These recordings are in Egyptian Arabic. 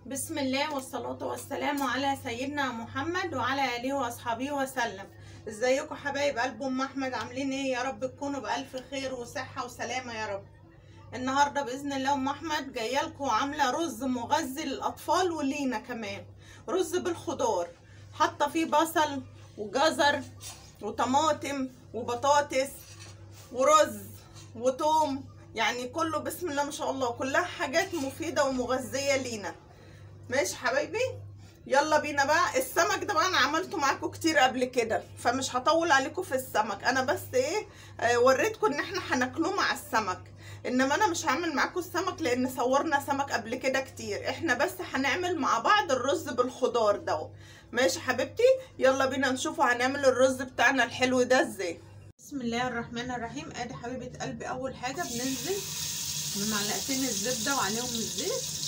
بسم الله والصلاة والسلام على سيدنا محمد وعلى آله وأصحابه وسلم ازيكم حبايب قلب أم أحمد عاملين ايه يا رب تكونوا بألف خير وصحة وسلامة يا رب النهاردة بإذن الله أم أحمد جاية لكم عاملة رز مغذي للأطفال ولينا كمان رز بالخضار حاطة فيه بصل وجزر وطماطم وبطاطس ورز وتوم يعني كله بسم الله ما شاء الله كلها حاجات مفيدة ومغذية لينا ماشي حبايبي يلا بينا بقى السمك ده بقى انا عملته معاكم كتير قبل كده فمش هطول عليكم في السمك انا بس ايه آه وريتكم ان احنا هناكله مع السمك انما انا مش هعمل معاكم السمك لان صورنا سمك قبل كده كتير احنا بس هنعمل مع بعض الرز بالخضار ده ماشي حبيبتي يلا بينا نشوفوا هنعمل الرز بتاعنا الحلو ده ازاي بسم الله الرحمن الرحيم ادي حبيبه قلبي اول حاجه بننزل بمعلقتين الزبده وعليهم الزيت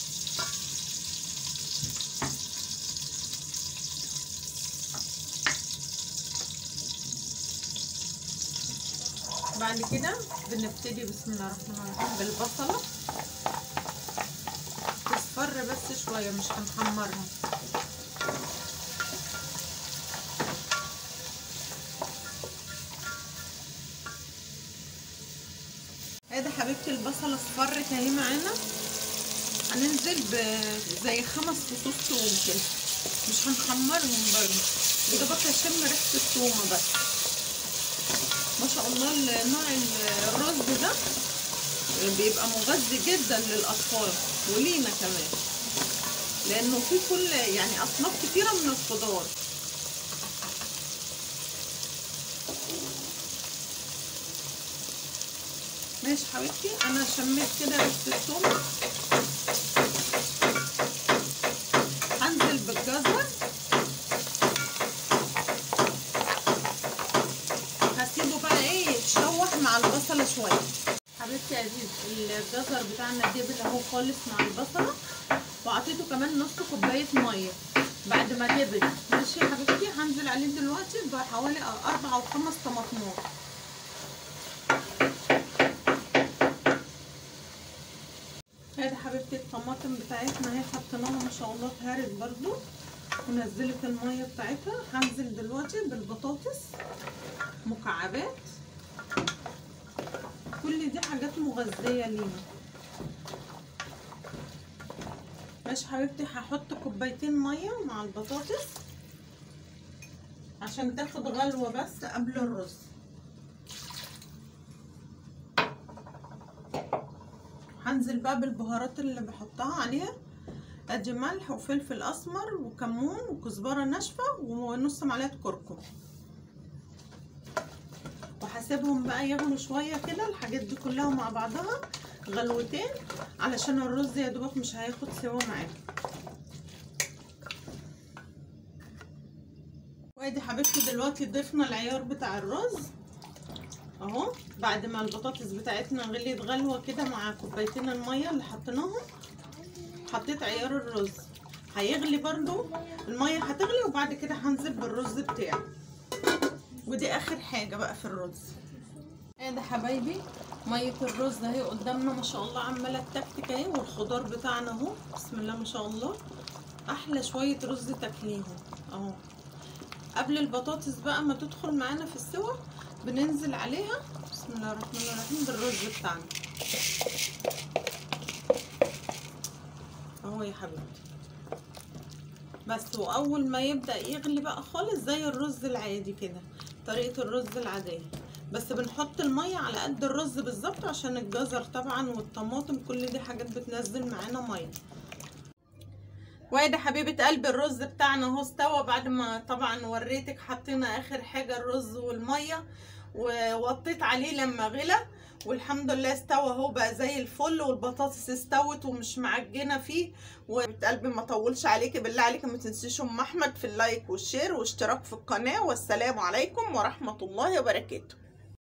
بعد كده بنبتدي بسم الله الرحمن الرحيم بالبصله تصفر بس شويه مش هنحمرها ادي حبيبتي البصله اصفرت اهي معانا هننزل بزي خمس فصوص توم كده مش هنحمرهم برضه بدوبك اشم ريحه التومه بس ما شاء الله نوع الرز ده بيبقى مغذي جدا للاطفال ولينا كمان لانه فيه كل يعني اصناف كتيره من الخضار ماشي حبيبتي انا شميت كده ريحه الثوم هنزل بالجزر هسيبه بقى ايه يتشوح مع البصله شويه حبيبتي يا عزيز الجزر بتاعنا دبل اهو خالص مع البصله وعطيته كمان نص كوبايه ميه بعد ما دبل ماشي يا حبيبتي هنزل عليه دلوقتي بحوالي اربع او خمس طماطمات ادي حبيبتي الطماطم بتاعتنا اهي حطيناها ما شاء الله اتهرت برضو ونزلت الميه بتاعتها هنزل دلوقتي بالبطاطس مكعبات كل دي حاجات مغذيه لينا ماشي حبيبتي هحط كوبايتين ميه مع البطاطس عشان تاخد غلوه بس قبل الرز هنزل بقى بالبهارات اللي بحطها عليها ادي ملح وفلفل اسمر وكمون وكزبره ناشفه ونص معلقه كركم وهسيبهم بقى يغلوا شويه كده الحاجات دي كلها مع بعضها غلوتين علشان الرز يا دوبك مش هياخد سوا معانا وادي حبيبتي دلوقتي ضفنا العيار بتاع الرز اهو بعد ما البطاطس بتاعتنا غليت غلوه كده مع كوبايتين الميه اللي حطيناهم حطيت عيار الرز هيغلي برضو الميه هتغلي وبعد كده هنزل بالرز بتاعي ودي اخر حاجه بقى في الرز ادي حبايبي ميه الرز اهي قدامنا ما شاء الله عماله تكتك اهي والخضار بتاعنا اهو بسم الله ما شاء الله احلى شويه رز تاكليهم اهو قبل البطاطس بقى ما تدخل معانا في السوا بننزل عليها بسم الله الرحمن الرحيم بالرز بتاعنا اهو يا حبيبتي بس واول ما يبدا يغلي بقى خالص زي الرز العادي كده طريقه الرز العاديه بس بنحط الميه على قد الرز بالظبط عشان الجزر طبعا والطماطم كل دي حاجات بتنزل معانا ميه وادي حبيبه قلبي الرز بتاعنا اهو استوى بعد ما طبعا وريتك حطينا اخر حاجه الرز والميه ووطيت عليه لما غلى والحمد لله استوى اهو بقى زي الفل والبطاطس استوت ومش معجنه فيه وقلبي ما طولش عليكي بالله عليكي ما تنسيش ام احمد في اللايك والشير واشتراك في القناه والسلام عليكم ورحمه الله وبركاته